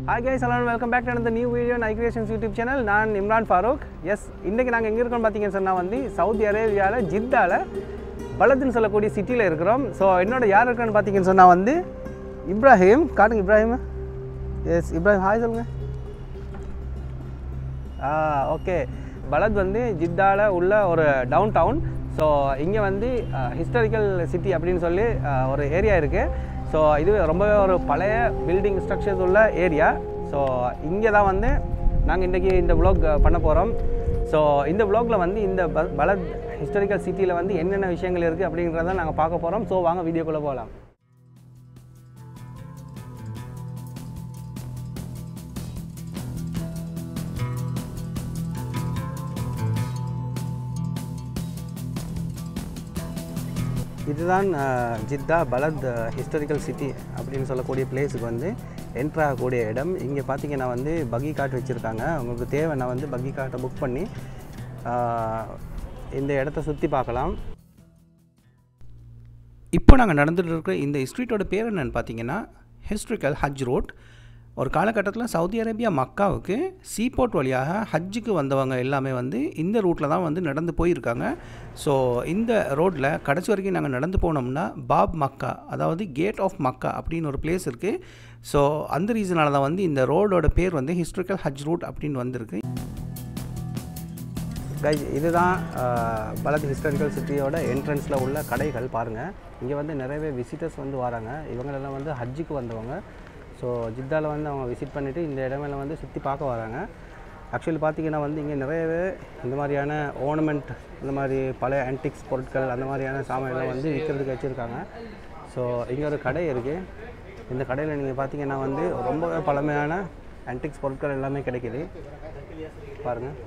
Hi guys எல்லாம் welcome back to அந்த new video Nai creations YouTube channel நான் Imran Farooq S இன்றைக்கி நாங்கள் எங்கே இருக்கோம்னு பார்த்தீங்கன்னு சொன்னால் வந்து சவுதி அரேபியாவில் ஜித்தாவில் பலத்துன்னு சொல்லக்கூடிய சிட்டியில் இருக்கிறோம் ஸோ என்னோட யார் இருக்கான்னு பார்த்தீங்கன்னு சொன்னால் வந்து இப்ராஹிம் காட்டுங்க இப்ராஹிம் எஸ் இப்ராஹிம் ஹாய் சொல்லுங்கள் ஆ ஓகே பலத் வந்து ஜித்தாவில் உள்ள ஒரு டவுன் டவுன் ஸோ இங்கே வந்து ஹிஸ்டாரிக்கல் சிட்டி அப்படின்னு சொல்லி அஹ், ஒரு ஏரியா இருக்குது ஸோ இது ரொம்பவே ஒரு பழைய பில்டிங் ஸ்ட்ரக்சர்ஸ் உள்ள ஏரியா ஸோ இங்கே தான் வந்து நாங்கள் இன்றைக்கி இந்த vlog பண்ண போகிறோம் ஸோ இந்த vlogல வந்து இந்த ப- பலத் ஹிஸ்டாரிக்கல் சிட்டியில் வந்து என்னென்ன விஷயங்கள் இருக்குது அப்படிங்கிறத நாங்கள் பார்க்க போகிறோம் ஸோ வாங்க வீடியோக்குள்ளே போகலாம் இதுதான் ah, Jeddah Balad historical city அப்படின்னு சொல்லக்கூடிய பிளேஸுக்கு வந்து என்ட்ரு ஆகக்கூடிய இடம் இங்கே பார்த்தீங்கன்னா வந்து பக்கி காட் வச்சுருக்காங்க உங்களுக்கு தேவைன்னா வந்து பக்கி காட்டை புக் பண்ணி அஹ், இந்த இடத்த சுற்றி பார்க்கலாம் இப்போ நாங்கள் நடந்துட்டு இருக்கிற இந்த ஸ்ட்ரீட்டோட பேர் என்னன்னு பார்த்தீங்கன்னா ஹிஸ்ட்ரிக்கல் ஹஜ் ரோட் ஒரு காலகட்டத்தில் சவுதி அரேபியா மக்காவுக்கு சீபோர்ட் வழியாக ஹஜ்ஜுக்கு வந்தவங்க எல்லாமே வந்து இந்த ரூட்டில் தான் வந்து நடந்து போயிருக்காங்க ஸோ இந்த ரோட்டில் கடைசி வரைக்கும் நாங்கள் நடந்து போனோம்னா பாப் மக்கா அதாவது கேட் ஆஃப் மக்கா அப்படின்னு ஒரு பிளேஸ் இருக்குது ஸோ அந்த ரீசனால தான் வந்து இந்த ரோடோட பேர் வந்து ஹிஸ்ட்ரிக்கல் ஹஜ் ரூட் அப்படின்னு வந்திருக்கு கைஸ் இதுதான் அஹ், பலத் ஹிஸ்டாரிக்கல் சிட்டியோட என்ட்ரன்ஸில் உள்ள கடைகள் பாருங்கள் இங்கே வந்து நிறையவே விசிட்டர்ஸ் வந்து வராங்க இவங்களெல்லாம் வந்து ஹஜ்ஜுக்கு வந்தவங்க ஸோ ஜித்தாவில் வந்து அவங்க விசிட் பண்ணிவிட்டு இந்த இடமெல்லாம் வந்து சுற்றி பார்க்க வராங்க ஆக்சுவலி பார்த்தீங்கன்னா வந்து இங்கே நிறையவே இந்த மாதிரியான ஓர்னமெண்ட் இந்த மாதிரி பழைய ஆன்டிக்ஸ் பொருட்கள் அந்த மாதிரியான சாமான்லாம் வந்து விற்கிறதுக்கு வச்சுருக்காங்க ஸோ இங்கே ஒரு கடை இருக்குது இந்த கடையில் நீங்கள் பார்த்தீங்கன்னா வந்து ரொம்பவே பழமையான ஆன்டிக்ஸ் பொருட்கள் எல்லாமே கிடைக்குது பாருங்கள்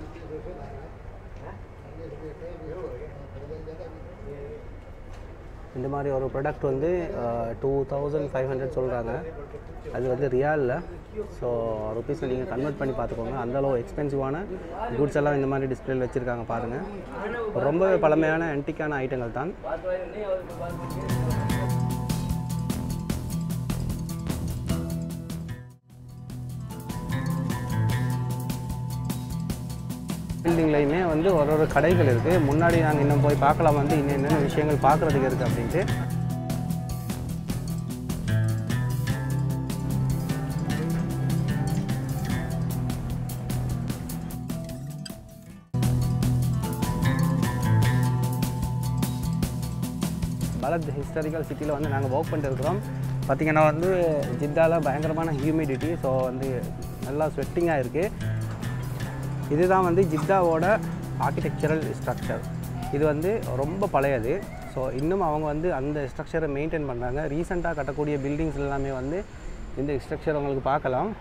இந்த மாதிரி ஒரு ப்ராடக்ட் வந்து டூ தௌசண்ட் ஃபைவ் ஹண்ட்ரட் சொல்கிறாங்க அது வந்து ரியாலில் ஸோ ருபீஸில் நீங்கள் கன்வெர்ட் பண்ணி பார்த்துக்கோங்க அந்தளவு எக்ஸ்பென்சிவான குட்ஸ் எல்லாம் இந்த மாதிரி டிஸ்பிளேல வச்சுருக்காங்க பாருங்கள் ரொம்பவே பழமையான ஆன்டிக்கான ஐட்டங்கள் தான் பில்டிங்லையுமே வந்து ஒரு ஒரு கடைகள் இருக்குது முன்னாடி நாங்கள் இன்னும் போய் பார்க்கலாம் வந்து இன்னும் என்னென்ன விஷயங்கள் பார்க்குறதுக்கு இருக்குது அப்படின்ட்டு பலத் ஹிஸ்டாரிக்கல் சிட்டியில் வந்து நாங்கள் ஒர்க் பண்ணிட்டு இருக்கிறோம் பார்த்திங்கன்னா வந்து ஜித்தாவில் பயங்கரமான ஹியூமிடிட்டி ஸோ வந்து நல்லா ஸ்வெட்டிங்காக இருக்குது இதுதான் வந்து ஜித்தாவோட ஆர்கிடெக்சரல் ஸ்ட்ரக்சர் இது வந்து ரொம்ப பழையது ஸோ இன்னும் அவங்க வந்து அந்த ஸ்ட்ரக்சரை மெயின்டைன் பண்ணுறாங்க ரீசெண்டாக கட்டக்கூடிய பில்டிங்ஸ் எல்லாமே வந்து இந்த ஸ்ட்ரக்சர் உங்களுக்கு பார்க்கலாம்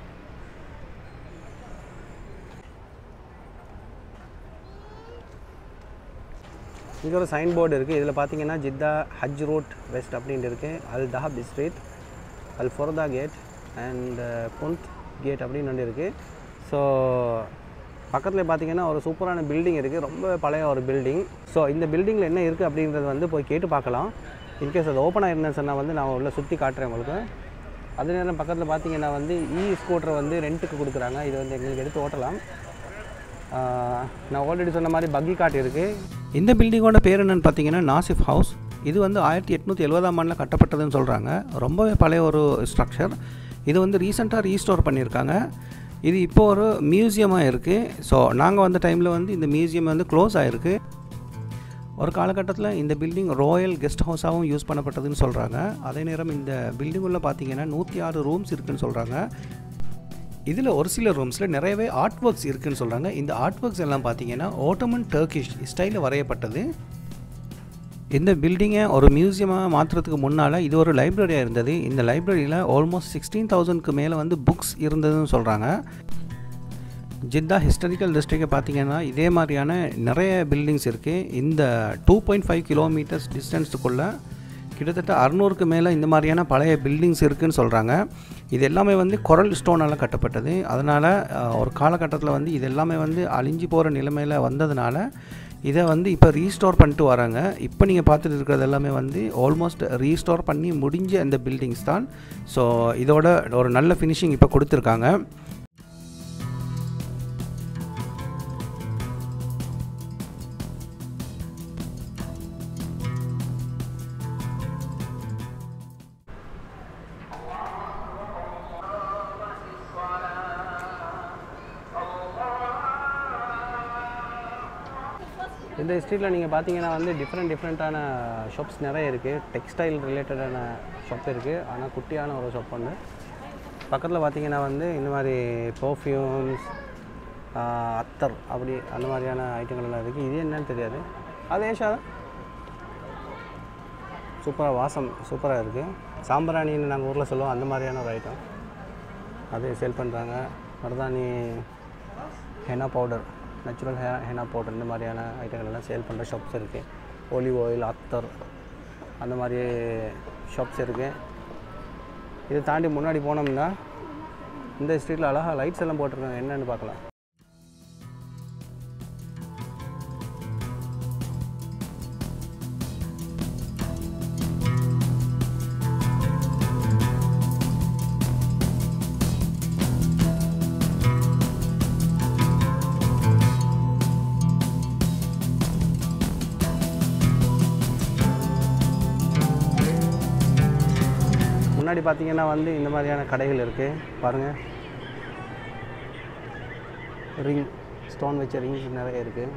இங்கே ஒரு சைன் போர்டு இருக்குது இதில் பார்த்தீங்கன்னா ஜித்தா ஹஜ் ரோட் வெஸ்ட் அப்படின்ட்டு இருக்குது Al Dahab street Al Furdah gate and Bunt gate அப்படின்னு ஒன்று இருக்குது ஸோ பக்கத்தில் பார்த்தீங்கன்னா ஒரு சூப்பரான பில்டிங் இருக்குது ரொம்ப பழைய ஒரு பில்டிங் ஸோ இந்த பில்டிங்கில் என்ன இருக்குது அப்படின்றது வந்து போய் கேட்டு பார்க்கலாம் இன்கேஸ் அது ஓப்பன் ஆயிருந்தேன்னு சொன்னால் வந்து நான் உள்ள சுற்றி காட்டுறேன் உங்களுக்கு அதே நேரம் பக்கத்தில் பார்த்தீங்கன்னா வந்து இ ஸ்கூட்டரை வந்து ரெண்ட்டுக்கு கொடுக்குறாங்க இது வந்து எங்களுக்கு எடுத்து ஓட்டலாம் ஆஹ் நான் ஆல்ரெடி சொன்ன மாதிரி பக்கி காட் இருக்குது இந்த பில்டிங்கோட பேர் என்னன்னு பார்த்தீங்கன்னா நாசிஃப் ஹவுஸ் இது வந்து ஆயிரத்தி எட்நூற்றி எழுபதாம் ஆண்டில் கட்டப்பட்டதுன்னு சொல்கிறாங்க ரொம்பவே பழைய ஒரு ஸ்ட்ரக்சர் இது வந்து ரீசெண்டாக ரீஸ்டோர் பண்ணியிருக்காங்க இது இப்போ ஒரு மியூசியமாக இருக்குது ஸோ நாங்கள் வந்த டைமில் வந்து இந்த மியூசியம் வந்து க்ளோஸ் ஆகிருக்கு ஒரு காலகட்டத்தில் இந்த பில்டிங் ராயல் கெஸ்ட் ஹவுஸாகவும் யூஸ் பண்ணப்பட்டதுன்னு சொல்கிறாங்க அதே நேரம் இந்த பில்டிங் உள்ள பார்த்தீங்கன்னா நூற்றி ஆறு ரூம்ஸ் இருக்குன்னு சொல்கிறாங்க இதில் ஒரு சில ரூம்ஸில் நிறையவே ஆர்ட் ஒர்க்ஸ் இருக்குன்னு சொல்கிறாங்க இந்த ஆர்ட் ஒர்க்ஸ் எல்லாம் பார்த்தீங்கன்னா ஓட்டமன் டர்க்கிஷ் ஸ்டைலில் வரையப்பட்டது இந்த பில்டிங்கை ஒரு மியூசியமாக மாற்றுறதுக்கு முன்னால் இது ஒரு லைப்ரரியாக இருந்தது இந்த லைப்ரரியில் ஆல்மோஸ்ட் சிக்ஸ்டீன் தௌசண்ட்க்கு மேலே வந்து புக்ஸ் இருந்ததுன்னு சொல்கிறாங்க ஜித்தா ஹிஸ்டாரிக்கல் டிஸ்ட்ரிக்டை பார்த்தீங்கன்னா இதே மாதிரியான நிறைய பில்டிங்ஸ் இருக்குது இந்த டூ பாயிண்ட் ஃபைவ் கிலோமீட்டர்ஸ் டிஸ்டன்ஸுக்குள்ளே கிட்டத்தட்ட அறநூறுக்கு மேலே இந்த மாதிரியான பழைய பில்டிங்ஸ் இருக்குதுன்னு சொல்கிறாங்க இது எல்லாமே வந்து கொரல் ஸ்டோனால் கட்டப்பட்டது அதனால் ஒரு காலகட்டத்தில் வந்து இது எல்லாமே வந்து அழிஞ்சு போகிற நிலைமையில் வந்ததுனால இதை வந்து இப்போ ரீஸ்டோர் பண்ணிட்டு வராங்க இப்போ நீங்கள் பார்த்துட்டு இருக்கிறது எல்லாமே வந்து ஆல்மோஸ்ட் ரீஸ்டோர் பண்ணி முடிஞ்ச இந்த பில்டிங்ஸ் தான் ஸோ இதோட ஒரு நல்ல ஃபினிஷிங் இப்போ கொடுத்துருக்காங்க இந்த ஸ்ட்ரீட்டில் நீங்கள் பார்த்தீங்கன்னா வந்து டிஃப்ரெண்ட் டிஃப்ரெண்ட்டான ஷாப்ஸ் நிறைய இருக்குது டெக்ஸ்டைல் ரிலேட்டடான ஷாப் இருக்குது ஆனால் குட்டியான ஒரு ஷாப் ஒன்று பக்கத்தில் பார்த்தீங்கன்னா வந்து இந்த மாதிரி பர்ஃப்யூம்ஸ் அத்தர் அப்படி அந்த மாதிரியான ஐட்டங்கள் எல்லாம் இருக்குது இது என்னன்னு தெரியாது அது ஏஷா சூப்பராக வாசம் சூப்பராக இருக்குது சாம்பிராணின்னு நாங்கள் ஊரில் சொல்லுவோம் அந்த மாதிரியான ஒரு ஐட்டம் அது சேல் பண்ணுறாங்க மருதாணி henna powder natural hey henna powder இந்த மாதிரியான ஐட்டங்கள் எல்லாம் சேல் பண்ணுற ஷாப்ஸ் இருக்குது ஒலிவ் ஆயில் அத்தர் அந்த மாதிரி ஷாப்ஸ் இருக்குது இதை தாண்டி முன்னாடி போனோம்னா இந்த ஸ்ட்ரீட்டில் அழகாக லைட்ஸ் எல்லாம் போட்டிருக்காங்க என்னன்னு பார்க்கலாம் முன்னாடி பார்த்தீங்கன்னா வந்து இந்த மாதிரியான கடைகள் இருக்குது பாருங்கள் ரிங் ஸ்டோன் வச்ச ரிங்ஸ் நிறைய இருக்குது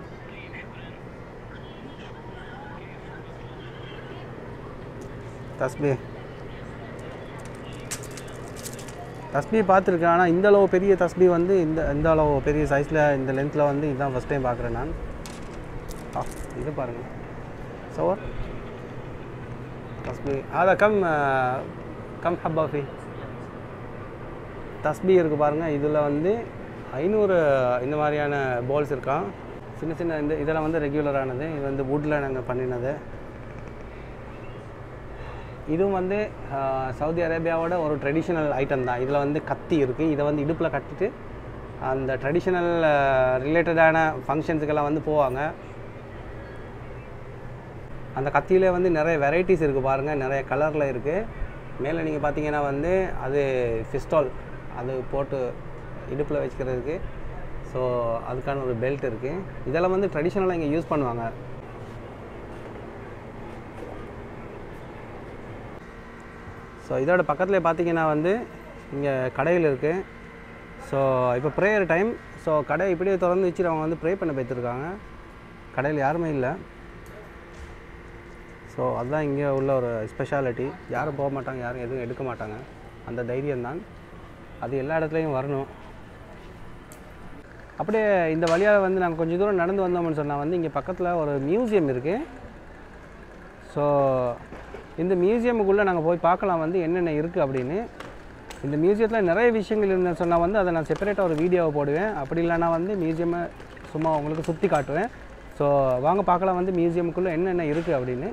தஸ்பி தஸ்பி பார்த்துருக்கேன் ஆனால் இந்த அளவு பெரிய தஸ்பி வந்து இந்த இந்த அளவு பெரிய சைஸில் இந்த லென்த்தில் வந்து இதுதான் ஃபஸ்ட் டைம் பார்க்குறேன் நான் ஆ இது பாருங்கள் சோர் தஸ்பி هذا كم கம் ஹப்பா ஃபி தஸ்பி இருக்குது பாருங்கள் இதில் வந்து ஐநூறு இந்த மாதிரியான பால்ஸ் இருக்கான் சின்ன சின்ன இந்த இதெல்லாம் வந்து ரெகுலரானது இது வந்து வுட்டில் நாங்கள் பண்ணினது இதுவும் வந்து ஆஹ், சவுதி அரேபியாவோட ஒரு ட்ரெடிஷ்னல் ஐட்டம் தான் இதில் வந்து கத்தி இருக்குது இதை வந்து இடுப்பில் கட்டிட்டு அந்த ட்ரெடிஷ்னல் ரிலேட்டடான ஃபங்க்ஷன்ஸுக்கெல்லாம் வந்து போவாங்க அந்த கத்தியிலே வந்து நிறைய வெரைட்டிஸ் இருக்குது பாருங்கள் நிறைய கலரில் இருக்குது மேலே நீங்கள் பார்த்தீங்கன்னா வந்து அது ஃபிஸ்டால் அது போட்டு இடுப்பில் வச்சுக்கிறதுக்கு ஸோ அதுக்கான ஒரு பெல்ட் இருக்குது இதெல்லாம் வந்து ட்ரெடிஷ்னலாக இங்கே யூஸ் பண்ணுவாங்க ஸோ இதோட பக்கத்தில் பார்த்தீங்கன்னா வந்து இங்கே கடைகள் இருக்குது ஸோ இப்போ ப்ரேயர் டைம் ஸோ கடை இப்படியே திறந்து வச்சுட்டு அவங்க வந்து ப்ரே பண்ண போய்த்துருக்காங்க கடையில் யாருமே இல்லை ஸோ அதுதான் இங்கே உள்ள ஒரு ஸ்பெஷாலிட்டி யாரும் போக மாட்டாங்க யாரும் எதுவும் எடுக்க மாட்டாங்க அந்த தைரியம் தான் அது எல்லா இடத்துலையும் வரணும் அப்படியே இந்த வழியாக வந்து நாங்கள் கொஞ்சம் தூரம் நடந்து வந்தோம்னு சொன்னால் வந்து இங்கே பக்கத்தில் ஒரு மியூசியம் இருக்குது ஸோ இந்த மியூசியமுக்குள்ளே நாங்கள் போய் பார்க்கலாம் வந்து என்னென்ன இருக்குது அப்படின்னு இந்த மியூசியத்தில் நிறைய விஷயங்கள் இருந்தேன்னு சொன்னால் வந்து அதை நான் செப்பரேட்டாக ஒரு வீடியோவை போடுவேன் அப்படி இல்லைன்னா வந்து மியூசியமை சும்மா உங்களுக்கு சுற்றி காட்டுவேன் ஸோ வாங்க பார்க்கலாம் வந்து மியூசியமுக்குள்ளே என்னென்ன இருக்குது அப்படின்னு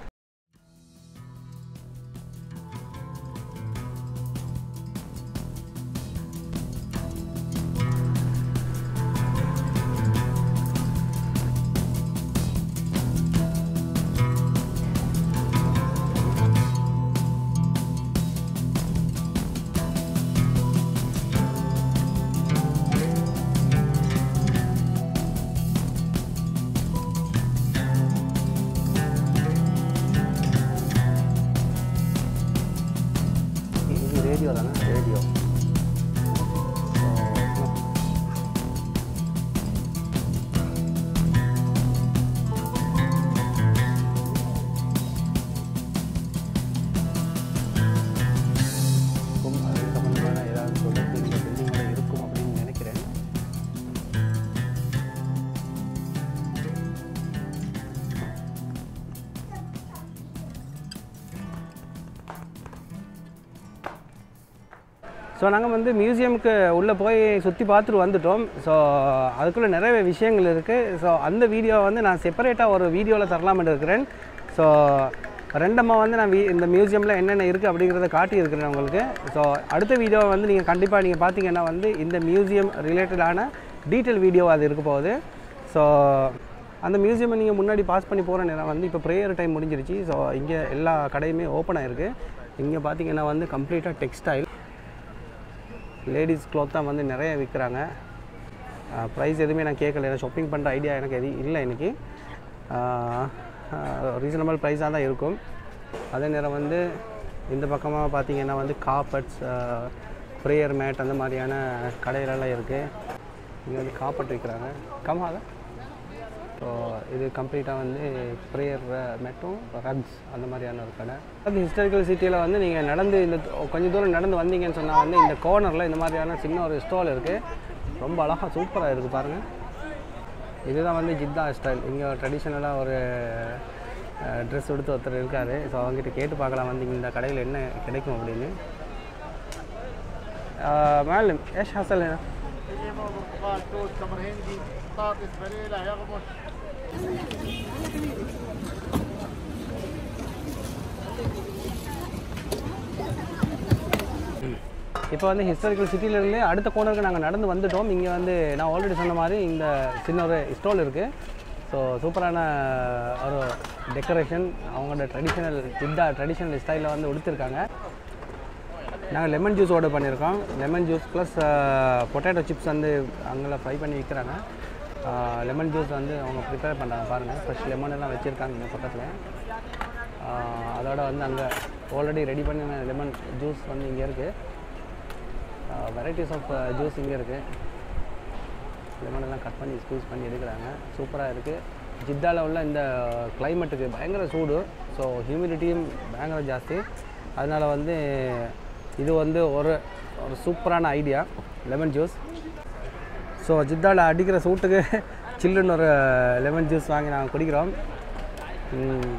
இது ரேடியோ தானே ரேடியோ அது சம்மந்தமான ஏதாவது சொல்லுறது இந்த பில்டிங்கோட இருக்கும் அப்படின்னு நினைக்கிறேன் ஸோ நாங்கள் வந்து மியூசியமுக்கு உள்ளே போய் சுற்றி பார்த்துட்டு வந்துட்டோம் ஸோ அதுக்குள்ளே நிறைய விஷயங்கள் இருக்குது ஸோ அந்த வீடியோவை வந்து நான் செப்பரேட்டாக ஒரு வீடியோவில் தரலாம்னு இருக்கிறேன் ஸோ ரெண்டம்மா வந்து நான் வீ- இந்த மியூசியமில் என்னென்ன இருக்குது அப்படிங்கிறத காட்டியிருக்கிறேன் உங்களுக்கு ஸோ அடுத்த வீடியோவை வந்து நீங்கள் கண்டிப்பாக நீங்கள் பார்த்தீங்கன்னா வந்து இந்த மியூசியம் ரிலேட்டடான டீட்டெயில் வீடியோ அது இருக்க போகுது ஸோ அந்த மியூசியமை நீங்கள் முன்னாடி பாஸ் பண்ணி போகிற நேரம் வந்து இப்போ ப்ரேயர் டைம் முடிஞ்சிருச்சு ஸோ இங்கே எல்லா கடையுமே ஓப்பன் ஆகிருக்கு இங்கே பார்த்தீங்கன்னா வந்து கம்ப்ளீட்டாக டெக்ஸ்டைல் லேடிஸ் க்ளாத் தான் வந்து நிறைய விற்கிறாங்க ப்ரைஸ் எதுவுமே நான் கேட்கல ஏன்னா ஷாப்பிங் பண்ணுற ஐடியா எனக்கு எது இல்லை இன்றைக்கி ரீசனபிள் ப்ரைஸாக தான் இருக்கும் அதே நேரம் வந்து இந்த பக்கமாக பார்த்தீங்கன்னா வந்து காப்பட்ஸ் ப்ரேயர் மேட் அந்த மாதிரியான கடையிலெல்லாம் இருக்குது இங்கே வந்து காப்பட் விற்கிறாங்க கம்மாத ஸோ இது கம்ப்ளீட்டாக வந்து ப்ரேயர் மேட்டும் ரக்ஸ் அந்த மாதிரியான ஒரு கடை அது ஹிஸ்டாரிக்கல் சிட்டியில் வந்து நீங்கள் நடந்து இந்த கொஞ்சம் தூரம் நடந்து வந்தீங்கன்னு சொன்னால் வந்து இந்த கோர்னரில் இந்த மாதிரியான சின்ன ஒரு ஸ்டால் இருக்குது ரொம்ப அழகாக சூப்பராக இருக்குது பாருங்கள் இதுதான் வந்து ஜித்தா ஸ்டைல் இங்கே ட்ரெடிஷ்னலாக ஒரு ட்ரெஸ் எடுத்து ஒருத்தர் இருக்கார் ஸோ அவங்ககிட்ட கேட்டு பார்க்கலாம் வந்து இந்த கடையில் என்ன கிடைக்கும் அப்படின்னு معلم ايش حصل هنا؟ في برتقال توت تمر هندي بطاطس فانيلا يغمش இப்போ வந்து ஹிஸ்டாரிக்கல் சிட்டியிலேருந்து அடுத்த கோனருக்கு நாங்கள் நடந்து வந்துட்டோம் இங்கே வந்து நான் ஆல்ரெடி சொன்ன மாதிரி இந்த சின்ன ஒரு ஸ்டால் இருக்குது ஸோ சூப்பரான ஒரு டெக்கரேஷன் அவங்களோட ட்ரெடிஷ்னல் ஜித்தா ட்ரெடிஷ்னல் ஸ்டைலில் வந்து உடுத்திருக்காங்க நாங்கள் லெமன் ஜூஸ் ஆர்டர் பண்ணியிருக்கோம் lemon juice plus potato chips வந்து அங்கே ஃப்ரை பண்ணி விற்கிறாங்க லெமன் ஜூஸ் வந்து அவங்க ப்ரிப்பேர் பண்ணுறாங்க பாருங்கள் ஃப்ரெஷ் லெமன் எல்லாம் வச்சுருக்காங்க இங்கே பக்கத்தில் அதோட வந்து அங்கே ஆல்ரெடி ரெடி பண்ணின லெமன் ஜூஸ் வந்து இங்கே இருக்குது வெரைட்டிஸ் ஆஃப் ஜூஸ் இங்கே இருக்குது லெமன் எல்லாம் கட் பண்ணி ஸ்க்வீஸ் பண்ணி எடுக்கிறாங்க சூப்பராக இருக்குது ஜித்தாவில் உள்ள இந்த கிளைமேட்டுக்கு பயங்கர சூடு ஸோ ஹியூமிடிட்டியும் பயங்கர ஜாஸ்தி அதனால் வந்து இது வந்து ஒரு ஒரு சூப்பரான ஐடியா லெமன் ஜூஸ் ஸோ ஜித்தாவில் அடிக்கிற சூட்டுக்கு சில்லுன்னு ஒரு லெமன் ஜூஸ் வாங்கி நாங்கள் குடிக்கிறோம் ம்.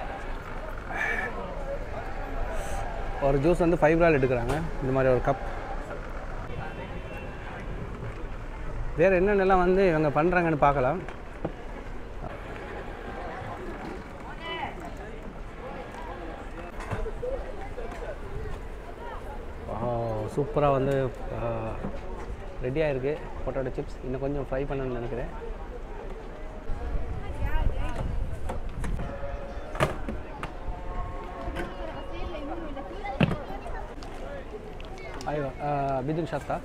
ஒரு ஜூஸ் வந்து ஃபைவ் ரால் எடுக்கிறாங்க இந்த மாதிரி ஒரு கப் வேறு என்னென்னலாம் வந்து இவங்க பண்ணுறாங்கன்னு பார்க்கலாம் சூப்பராக வந்து ரெடியாக இருக்குது பொட்டோட்டோ சிப்ஸ் இன்னும் கொஞ்சம் ஃப்ரை பண்ணணும்னு நினைக்கிறேன் ايوه آه بدون شطه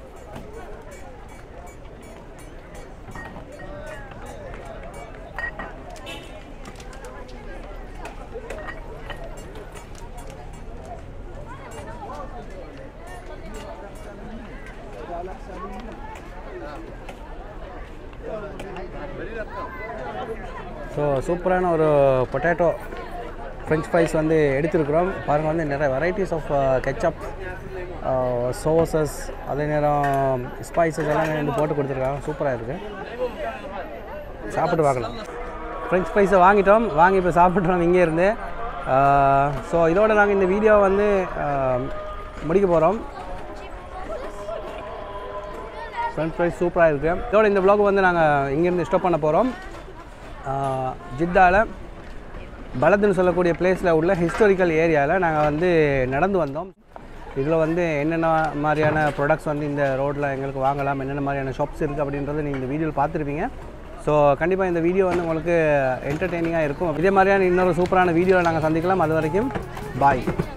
ஸோ சூப்பரான ஒரு பொட்டேட்டோ ஃப்ரெஞ்ச் ஃப்ரைஸ் வந்து எடுத்திருக்கிறோம் பாருங்கள் வந்து நிறைய வெரைட்டிஸ் ஆஃப் கெச்சப் சோசஸ் அதே நேரம் ஸ்பைசஸ் எல்லாம் வந்து போட்டு கொடுத்துருக்காங்க சூப்பராக இருக்குது சாப்பிட்டு பார்க்கலாம் ஃப்ரெஞ்ச் ஃப்ரைஸை வாங்கிட்டோம் வாங்கி இப்போ சாப்பிட்றோம் இங்கே இருந்து ஸோ இதோட நாங்கள் இந்த வீடியோ வந்து ஆஹ், முடிக்க போகிறோம் ஃப்ரெஞ்ச் ஃப்ரைஸ் சூப்பராக இருக்குது இதோட இந்த vlog வந்து நாங்கள் இங்கேருந்து ஸ்டாப் பண்ண போகிறோம் ஜித்தாவில் பலத்துன்னு சொல்லக்கூடிய பிளேஸில் உள்ள ஹிஸ்டாரிக்கல் ஏரியாவில் நாங்கள் வந்து நடந்து வந்தோம் இதில் வந்து என்னென்ன மாதிரியான ப்ராடக்ட்ஸ் வந்து இந்த ரோட்டில் எங்களுக்கு வாங்கலாம் என்னென்ன மாதிரியான ஷாப்ஸ் இருக்குது அப்படின்றத நீங்கள் இந்த வீடியோவில் பார்த்துருப்பீங்க ஸோ கண்டிப்பாக இந்த வீடியோ வந்து உங்களுக்கு என்டர்டெய்னிங்காக இருக்கும் இதே மாதிரியான இன்னொரு சூப்பரான வீடியோவில் நாங்கள் சந்திக்கலாம் அது வரைக்கும் பாய்